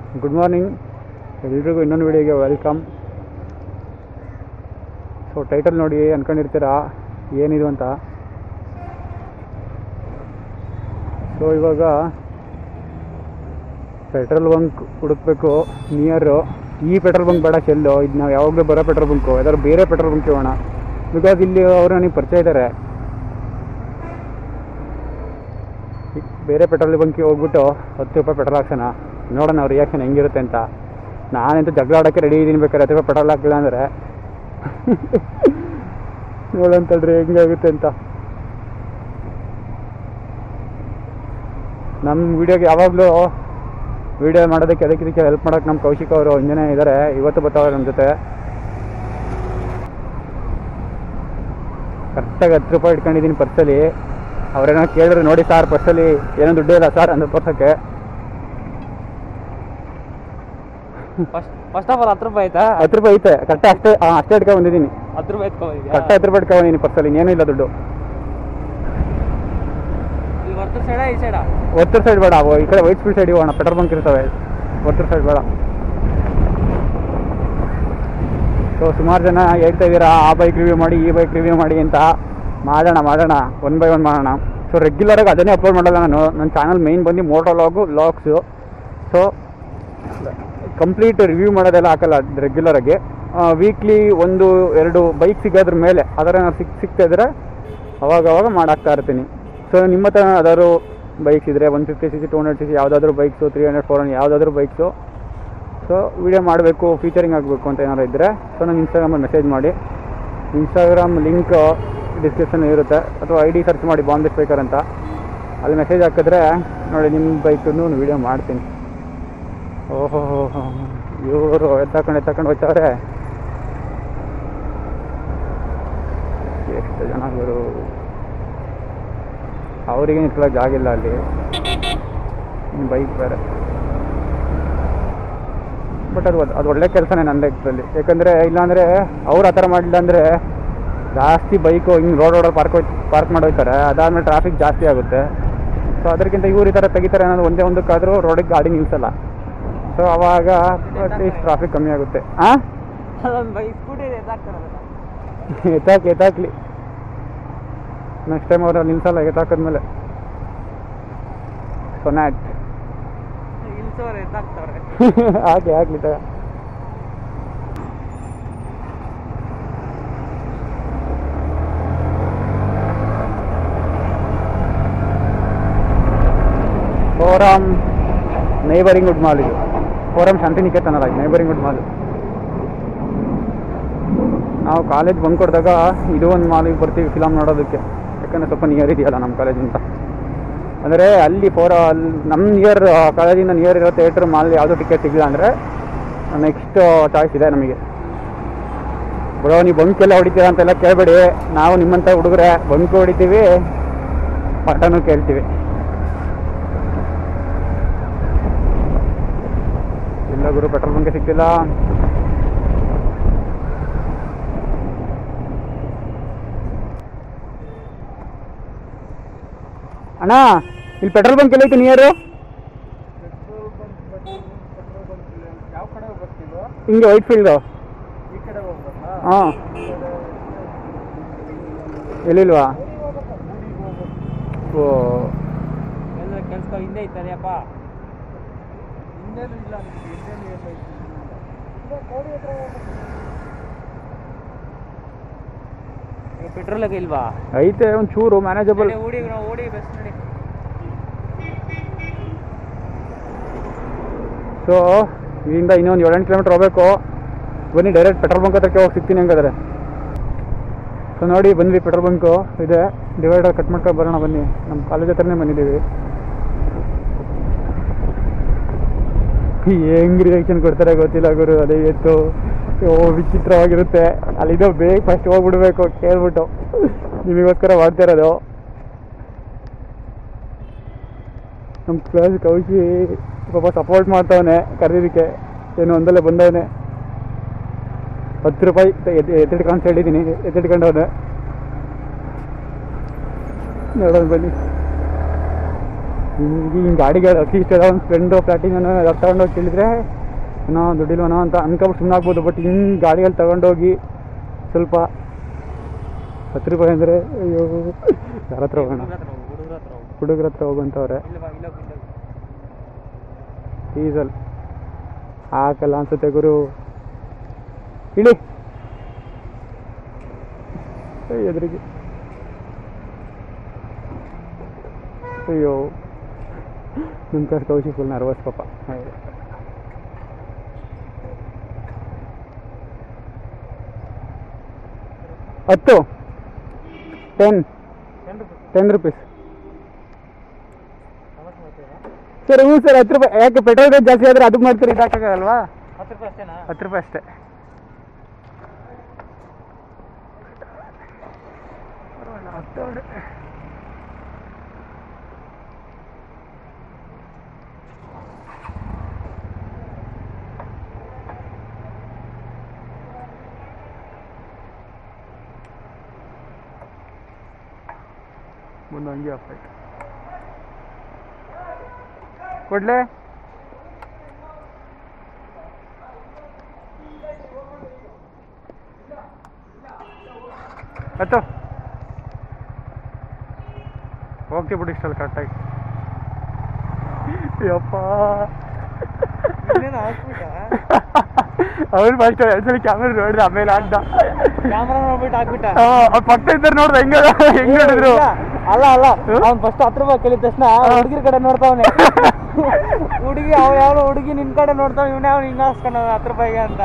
Good morning ಎಲ್ರಿಗೂ ಇನ್ನೊಂದು ವಿಡಿಯೋಗೆ ವೆಲ್ಕಮ್ ಸೊ ಟೈಟಲ್ ನೋಡಿ ಅಂದ್ಕೊಂಡಿರ್ತೀರಾ ಏನಿದು ಅಂತ ಸೊ ಇವಾಗ ಪೆಟ್ರೋಲ್ ಬಂಕ್ ಹುಡುಕ್ಬೇಕು ನಿಯರು ಈ ಪೆಟ್ರೋಲ್ ಬಂಕ್ ಬೇಡ ಚೆಲ್ಲು ಇದು ನಾವು ಯಾವಾಗಲೂ ಬರೋ ಪೆಟ್ರೋಲ್ ಬಂಕು ಯಾವ್ದಾದ್ರು ಬೇರೆ ಪೆಟ್ರೋಲ್ ಬಂಕ್ ಹೋಗೋಣ ಬಿಕಾಸ್ ಇಲ್ಲಿ ಅವರು ನನಗೆ ಪರಿಚಯ ಇದ್ದಾರೆ ಬೇರೆ ಪೆಟ್ರೋಲ್ ಬಂಕಿಗೆ ಹೋಗ್ಬಿಟ್ಟು ಹತ್ತು ರೂಪಾಯಿ ಪೆಟ್ರೋಲ್ ಹಾಕ್ಸೋಣ ನೋಡೋಣ ಅವ್ರ ರಿಯಾಕ್ಷನ್ ಹೆಂಗಿರುತ್ತೆ ಅಂತ ನಾನಂತೂ ಜಗಳ ಆಡೋಕ್ಕೆ ರೆಡಿ ಇದ್ದೀನಿ ಬೇಕಾದ್ರೆ ಹತ್ತು ರೂಪಾಯಿ ಪೆಟ್ರೋಲ್ ಹಾಕಿಲ್ಲ ಅಂದರೆ ನೋಡಂತಲ್ರಿ ಹೆಂಗಾಗುತ್ತೆ ಅಂತ ನಮ್ಮ ವಿಡಿಯೋಗೆ ಯಾವಾಗಲೂ ವಿಡಿಯೋ ಮಾಡೋದಕ್ಕೆ ಅದಕ್ಕೆ ಇದಕ್ಕೆ ಹೆಲ್ಪ್ ಮಾಡೋಕೆ ನಮ್ಮ ಕೌಶಿಕ್ ಅವರು ಇಂಜನೇ ಇದ್ದಾರೆ ಇವತ್ತು ಬರ್ತಾವ್ರೆ ನಮ್ಮ ಜೊತೆ ಕರೆಕ್ಟಾಗಿ ಹತ್ತು ರೂಪಾಯಿ ಇಟ್ಕೊಂಡಿದ್ದೀನಿ ಪರ್ಸಲ್ಲಿ ಅವ್ರೇನೋ ಕೇಳಿದ್ರು ನೋಡಿ ಸರ್ ಪರ್ಸಲ್ಲಿ ಏನೋ ದುಡ್ಡು ಇಲ್ಲ ಸರ್ ಅಂದ್ರೆ ತೋರ್ಸೋಕ್ಕೆ ಫಸ್ಟ್ ಫಸ್ಟ್ ಆಫ್ ಆಲ್ ಹತ್ತು ರೂಪಾಯಿ ಆಯ್ತಾ ಹತ್ತು ರೂಪಾಯಿ ಐತೆ ಕರೆಕ್ಟ್ ಅಷ್ಟೇ ಆ, ಅಷ್ಟೇ ಇಟ್ಕೊಂಡು ಬಂದಿದ್ದೀನಿ ಹತ್ತು ರೂಪಾಯಿ ಎತ್ಕೊಂಡಿದ್ಯಾ ಕರೆಕ್ಟ್ ಹತ್ತು ರೂಪಾಯಿ ಇಟ್ಕೊಂಡು ಬಂದಿದ್ದೀನಿ ಪರ್ಸಲ್ಲಿ ಇನ್ನೇನು ಇಲ್ಲ ದುಡ್ಡು ಇಲ್ಲಿ ವರ್ತೂರ್ ಸೈಡಾ ಈ ಸೈಡಾ ಒತ್ತೂರು ಸೈಡ್ ಬೇಡ ಅವು ಈ ಕಡೆ ವೈಟ್ ಫೀಲ್ಡ್ ಸೈಡ್ ಹೋಗೋಣ ಪೆಟ್ರೋಲ್ ಬಂಕ್ ಇರ್ತವೆ ಒತ್ತೂರು ಸೈಡ್ ಬೇಡ ಸೊ ಸುಮಾರು ಜನ ಹೇಳ್ತಾ ಇದ್ದೀರಾ ಆ ಬೈಕ್ ರಿವ್ಯೂ ಮಾಡಿ ಈ ಬೈಕ್ ರಿವ್ಯೂ ಮಾಡಿ ಅಂತ ಮಾಡೋಣ ಮಾಡೋಣ ಒನ್ ಬೈ ಒನ್ ಮಾಡೋಣ ಸೊ ರೆಗ್ಯುಲರಾಗಿ ಅದನ್ನೇ ಅಪ್ಲೋಡ್ ಮಾಡಲ್ಲ ನಾನು ನನ್ನ ಚಾನಲ್ ಮೇಯ್ನ್ ಬಂದು moto vlog vlogs so complete review ಮಾಡೋದೆಲ್ಲ ಹಾಕಲ್ಲ ರೆಗ್ಯುಲರಾಗಿ ವೀಕ್ಲಿ ಒಂದು ಎರಡು ಬೈಕ್ ಸಿಗೋದ್ರ ಮೇಲೆ ಅದರ ಸಿಕ್ ಸಿಗ್ತಾ ಇದ್ರೆ ಅವಾಗ ಅವಾಗ ಮಾಡಾಕ್ತಾ ಇರ್ತೀನಿ ಸೊ ನಿಮ್ಮ ಹತ್ರ ಯಾವ್ದಾದ್ರು ಬೈಕ್ಸ್ ಇದ್ದರೆ one fifty C C two hundred C C ಯಾವುದಾದ್ರೂ bikes three hundred four hundred ಯಾವುದಾದ್ರೂ ಬೈಕ್ಸು ಸೊ ವಿಡಿಯೋ ಮಾಡಬೇಕು ಫೀಚರಿಂಗ್ ಆಗಬೇಕು ಅಂತ ಏನಾರು ಇದ್ದರೆ ಸೊ ನಂಗೆ ಇನ್ಸ್ಟಾಗ್ರಾಮಲ್ಲಿ ಮೆಸೇಜ್ ಮಾಡಿ ಇನ್ಸ್ಟಾಗ್ರಾಮ್ ಲಿಂಕ್ ಡಿಸ್ಕ್ರಿಪ್ಷನ್ ಇರುತ್ತೆ ಅಥವಾ ಐ ಡಿ ಸರ್ಚ್ ಮಾಡಿ ಬಾಂಬೆ ಸ್ಪೀಕರ್ ಅಂತ ಅಲ್ಲಿ ಮೆಸೇಜ್ ಹಾಕಿದ್ರೆ ನೋಡಿ ನಿಮ್ಮ ಬೈಕನ್ನು ವಿಡಿಯೋ ಮಾಡ್ತೀನಿ ಓಹೋ ಇವರು ಎತ್ತಾಕೊಂಡು ಎತ್ತಾಕೊಂಡು ಹೋಗ್ತವ್ರೆ ಎಷ್ಟು ಜನ ಇವರು ಅವರಿಗೆ ನಿಂತ್ಕೊಳ್ಳೋಕೆ ಜಾಗ ಇಲ್ಲ ಅಲ್ಲಿ ಬೈಕ್ ಬೇರೆ ಬಟ್ ಅದು ಅದು ಒಳ್ಳೆ ಕೆಲಸನೇ ನನ್ನ ಲೆಕ್ಕದಲ್ಲಿ ಯಾಕಂದರೆ ಇಲ್ಲಾಂದರೆ ಅವ್ರು ಆ ಥರ ಮಾಡಿಲ್ಲ ಅಂದರೆ ಜಾಸ್ತಿ ಬೈಕು ಹಿಂಗೆ ರೋಡ್ ರೋಡಲ್ಲಿ ಪಾರ್ಕ್ ಪಾರ್ಕ್ ಮಾಡೋಯ್ತಾರೆ ಅದಾದಮೇಲೆ ಟ್ರಾಫಿಕ್ ಜಾಸ್ತಿ ಆಗುತ್ತೆ ಸೊ ಅದಕ್ಕಿಂತ ಇವ್ರು ಈ ಥರ ತೆಗಿತಾರೆ ಅನ್ನೋದು ಒಂದೇ ಒಂದಕ್ಕಾದರೂ ರೋಡಿಗೆ ಗಾಡಿ ನಿಲ್ಲಿಸಲ್ಲ ಸೊ ಅವಾಗ ಅಟ್ಲೀಸ್ಟ್ ಟ್ರಾಫಿಕ್ ಕಮ್ಮಿ ಆಗುತ್ತೆ ಹಾಂ ಅದೊಂದು ಬೈಕ್ ಸ್ಕೂಟಿ ಇದೆ ಎತ್ತಾಕ್ತಾರಲ್ಲ ಎತ್ತಾಕಿ ಎತ್ತಾಕ್ಲಿ ನೆಕ್ಸ್ಟ್ ಟೈಮ್ ಅವ್ರು ನಿಲ್ಸಲ್ಲ ಎತ್ತಾಕಿದ್ಮೇಲೆ ಸೊನ್ಯಾಟ್ ಇಲ್ಸೋರು ಎತ್ತಾಕ್ತವ್ರೆ ಹಾಗೆ ಆಗ್ಲಿ ತಗ ಫೋರಮ್ ನೈಬರಿಂಗ್ ವುಡ್ ಮಾಲ್ ಇದು ಫೋರಮ್ ಶಾಂತಿನಿಕೇತನ ಅಲ್ಲ ನೈಬರಿಂಗ್ ವುಡ್ ಮಾಲ್ ನಾವು ಕಾಲೇಜ್ ಬಂಕ್ ಕೊಡಿದಾಗ ಇದು ಒಂದು ಮಾಲಿಗೆ ಬರ್ತೀವಿ ಫಿಲಮ್ ನೋಡೋದಕ್ಕೆ ಯಾಕಂದರೆ ಸ್ವಲ್ಪ ನಿಯರ್ ಇದೆಯಲ್ಲ ನಮ್ಮ ಕಾಲೇಜಿಂದ ಅಂದರೆ ಅಲ್ಲಿ ಫೋರ್ ಅಲ್ಲಿ ನಮ್ಮ ನಿಯರ್ ಕಾಲೇಜಿಂದ ನಿಯರ್ ಇರೋ ಥಿಯೇಟ್ರ್ ಮಾಲ್ ಯಾವುದೂ ಟಿಕೆಟ್ ಸಿಗಲಿಲ್ಲ ಅಂದರೆ ನೆಕ್ಸ್ಟ್ ಚಾಯ್ಸ್ ಇದೆ ನಮಗೆ ಬಿಡೋ ನೀವು ಬಂಕೆಲ್ಲ ಹೊಡಿತೀರಾ ಅಂತೆಲ್ಲ ಕೇಳಬೇಡಿ ನಾವು ನಿಮ್ಮಂಥ ಹುಡುಗರೆ ಬಂಕ್ ಹೊಡಿತೀವಿ ಪಟನೂ ಕೇಳ್ತೀವಿ ಇಲ್ಲ ಗುರು ಪೆಟ್ರೋಲ್ ಬಂಕೆ ಸಿಗ್ತಿಲ್ಲ ಅಣ್ಣ ಇಲ್ಲಿ ಪೆಟ್ರೋಲ್ ಬಂಕ್ ಎಲ್ಲೈತೆ ನಿಯರು ಯಾವ ಕಡೆ ಹೋಗ್ಬೇಕು ಹಿಂಗೆ ವೈಟ್ ಫೀಲ್ಡು ಈ ಕಡೆ ಹೋಗ್ಬೇಕಾ ಹಾಂ ಎಲ್ಲಿಲ್ವಾ ಓ ಎಲ್ಲ ಕೆಲ್ಸ ಹಿಂದೆ ಇದ್ದಾರೆಯಪ್ಪ ಹಿಂದೇನು ಇಲ್ಲ ಹಿಂದೇನು ಎಲ್ಲ ಪೆಟ್ರೋಲ್ ಇಲ್ವಾ ಐತೆ ಒಂದು ಚೂರು ಮ್ಯಾನೇಜಬಲ್ ನಡಿ, ಓಡಿ ನಾವು ಓಡಿ ಬೆಸ್ಟ್ ನಡಿ ಸೊ ಇಲ್ಲಿಂದ ಇನ್ನೊಂದು ಏಳೆಂಟು ಕಿಲೋಮೀಟ್ರ್ ಹೋಗ್ಬೇಕು ಬನ್ನಿ ಡೈರೆಕ್ಟ್ ಪೆಟ್ರೋಲ್ ಬಂಕ್ ಹತ್ರಕ್ಕೆ ಹೋಗಿ ಸಿಗ್ತೀನಿ ಹಂಗಾದ್ರೆ ಸೊ ನೋಡಿ ಬಂದ್ವಿ ಪೆಟ್ರೋಲ್ ಬಂಕು ಇದೆ ಡಿವೈಡರ್ ಕಟ್ ಮಾಡ್ಕೊಂಡು ಬರೋಣ ಬನ್ನಿ ನಮ್ಮ ಕಾಲೇಜ್ ಹತ್ರನೇ ಬಂದಿದ್ದೀವಿ ಹೆಂಗ್ ರಿಯಾಕ್ಷನ್ ಕೊಡ್ತಾರೆ ಗೊತ್ತಿಲ್ಲ ಗುರು ಅದೇ ಎತ್ತು ಓ ವಿಚಿತ್ರವಾಗಿರುತ್ತೆ ಅಲ್ಲಿದ್ದು ಬೇಗ ಫಸ್ಟ್ ಹೋಗ್ಬಿಡ್ಬೇಕು ಕೇಳ್ಬಿಟ್ಟು ನಿಮಗೋಸ್ಕರ ಮಾಡ್ತಾ ಇರೋದು ನಮ್ಮ ಕ್ಲಾಸ್ ಕೌಶಿ ಪಾಪ ಸಪೋರ್ಟ್ ಮಾಡ್ತಾವನೆ ಕರೀದಕ್ಕೆ ಏನು ಒಂದಲ್ಲೇ ಬಂದವನೆ ಹತ್ತು ರೂಪಾಯಿ ಎದ್ದು ಎತ್ತಿಡ್ಕೊಂಡು ಅಂತ ಹೇಳಿದ್ದೀನಿ ಎತ್ತಿಡ್ಕೊಂಡವನೆ ನೋಡೋಣ ಬನ್ನಿ ಹಿಂಗೆ ಹಿಂಗೆ ಗಾಡಿಗಳು ಅಟ್ಲೀಸ್ಟ್ ಏನೋ ಒಂದು ಫ್ರೆಂಡು ಪ್ಲಾಟಿನೋ ತಗೊಂಡೋಗಿ ಕೇಳಿದ್ರೆ ಏನೋ ದುಡ್ಡಿಲ್ವನೋ ಅಂತ ಅನ್ಕೊಬಿಟ್ಟು ಸುಮ್ಮನೆ ಆಗ್ಬೋದು ಬಟ್ ಹಿಂಗೆ ಗಾಡಿಗಳು ತಗೊಂಡೋಗಿ ಸ್ವಲ್ಪ ಹತ್ತು ರೂಪಾಯಿ ಅಂದರೆ ಅಯ್ಯೋ ಯಾರ ಹತ್ರ ಹೋಗೋಣ ಹುಡುಗರ ಹತ್ರ ಹೋಗು ಹುಡುಗ್ರ ಹತ್ರ ಹೋಗಂತವ್ರೆ ಇಲ್ಲ ಬಾ ಇಲ್ಲ ಇಲ್ಲ ಡೀಸೆಲ್ ಹಾಕಲ್ಲ ಅನ್ಸುತ್ತೆ ಗುರು ಇಳಿ ಎದುರಿಗೆ ಅಯ್ಯೋ ನಿಮ್ಮ ಕಡೆ ಕೌಶಿ ಫುಲ್ ನರ್ವಸ್ ಪಾಪ ಹಾಗೆ. ಹತ್ತು ಟೆನ್ ಟೆನ್ ರುಪೀಸ್ ಸರ್ ಹ್ಞೂ ಸರ್ ಹತ್ತು ರೂಪಾಯಿ ಯಾಕೆ ಪೆಟ್ರೋಲ್ ರೇಟ್ ಜಾಸ್ತಿ ಆದರೆ ಅದಕ್ಕೆ ಮಾಡ್ತೀರಿ ಇದಾಕಾಗಲ್ವಾ ಹತ್ತು ರೂಪಾಯಿ ಅಷ್ಟೇನಾ ಹತ್ತು ರೂಪಾಯಿ ಅಷ್ಟೇ ಮುಂದೆ ಹಂಗೆ ಆಫ್ ಆಯ್ತು ಕೊಡ್ಲೆ ಹತ್ತು ಹೋಗ್ತೀವಿ ಬಿಡಿ ಇಷ್ಟಲ್ಲಿ ಕರೆಕ್ಟಾಗಿ ಯಪ್ಪ ಇನ್ನೇನು ಹಾಕ್ಬಿಟ್ಟ ಅವ್ರು ಫಸ್ಟ್ ಒಂದ್ಸಲ ಕ್ಯಾಮ್ರಾ ನೋಡಿದ್ರೆ ಆಮೇಲೆ ಆಗ್ದ ಕ್ಯಾಮ್ರಾ ನೋಡ್ಬಿಟ್ಟು ಹಾಕ್ಬಿಟ್ಟ ಅವ್ರ ಪಕ್ಕ ಇದ್ದಾರೆ ನೋಡ್ದೆ ಹೆಂಗ ಹೆಂಗ್ ನೋಡಿದ್ರು ಇಲ್ಲ, ಅಲ್ಲ ಅಲ್ಲ ಹ್ಮ್? ಅವ್ನು ಫಸ್ಟ್ ಹತ್ತು ರೂಪಾಯಿ ಕೇಳಿದ ತಕ್ಷಣ ಹುಡುಗಿರ ಕಡೆ ನೋಡ್ತಾವನೆ ಹುಡುಗಿ ಅವ ಯಾವ ಹುಡುಗಿ ನಿನ್ ಕಡೆ ನೋಡ್ತಾವ ಇವನೇ ಅವ್ನು ಹಿಂಗ ಹಾಕ್ಸ್ಕೊಂಡ ಹತ್ತು ರೂಪಾಯಿಗೆ ಅಂತ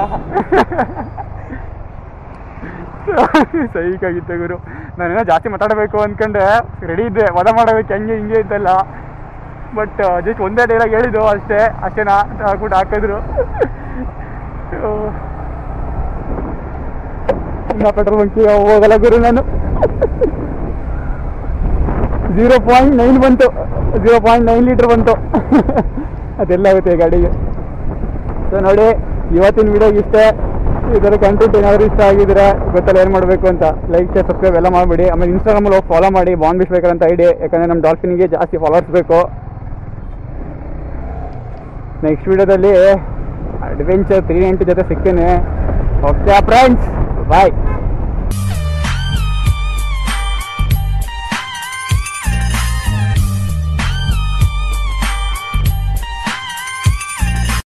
ಸೈಕಾಗಿತ್ತು ಗುರು ನಾನೇನೋ ಜಾಸ್ತಿ ಮಾತಾಡಬೇಕು ಅನ್ಕೊಂಡೆ ರೆಡಿ ಇದ್ದೆ ವದ ಮಾಡಬೇಕು ಹೆಂಗೆ ಹಿಂಗೆ ಇದ್ದಲ್ಲ ಬಟ್ ಜಸ್ಟ್ ಒಂದೇ ಡೈಲಾಗ್ ಹೇಳಿದ್ದು ಅಷ್ಟೇ ಅಷ್ಟೇನಾ ಅಂತ ಹಾಕ್ಬಿಟ್ಟು ಹಾಕಿದ್ರು ಇನ್ನ ಪೆಟ್ರೋಲ್ ಬಂಕಿ ಹೋಗಲ್ಲ ಗುರು ನಾನು ಝೀರೋ ಪಾಯಿಂಟ್ ನೈನ್ ಬಂತು ಝೀರೋ ಪಾಯಿಂಟ್ ನೈನ್ ಲೀಟ್ರ್ ಬಂತು ಅದೆಲ್ಲ ಆಗುತ್ತೆ ಗಾಡಿಗೆ ಸೊ ನೋಡಿ ಇವತ್ತಿನ ವಿಡಿಯೋ ಇಷ್ಟೇ ಇದರ ಕಂಟೆಂಟ್ ಏನಾದರೂ ಇಷ್ಟ ಆಗಿದ್ರೆ ಗೊತ್ತಲ್ಲ ಏನು ಮಾಡಬೇಕು ಅಂತ ಲೈಕ್ ಶೇರ್ ಸಬ್ಸ್ಕ್ರೈಬ್ ಎಲ್ಲ ಮಾಡಿಬಿಡಿ ಆಮೇಲೆ ಇನ್ಸ್ಟಾಗ್ರಾಮಲ್ಲಿ ಹೋಗಿ ಫಾಲೋ ಮಾಡಿ ಬಾಂಡ್ ಬಿಸ್ಬೇಕಂತ ಐಡಿ ಯಾಕಂದರೆ ನಮ್ಮ ಡಾಲ್ಫಿನ್ಗೆ ಜಾಸ್ತಿ ಫಾಲೋವರ್ಸ್ ಬೇಕು ನೆಕ್ಸ್ಟ್ ವಿಡಿಯೋದಲ್ಲಿ ಅಡ್ವೆಂಚರ್ ತ್ರೀ ನೈಂಟಿ ಜೊತೆ ಸಿಗ್ತೀನಿ ಓಕೆ ಫ್ರೆಂಡ್ಸ್ ಬಾಯ್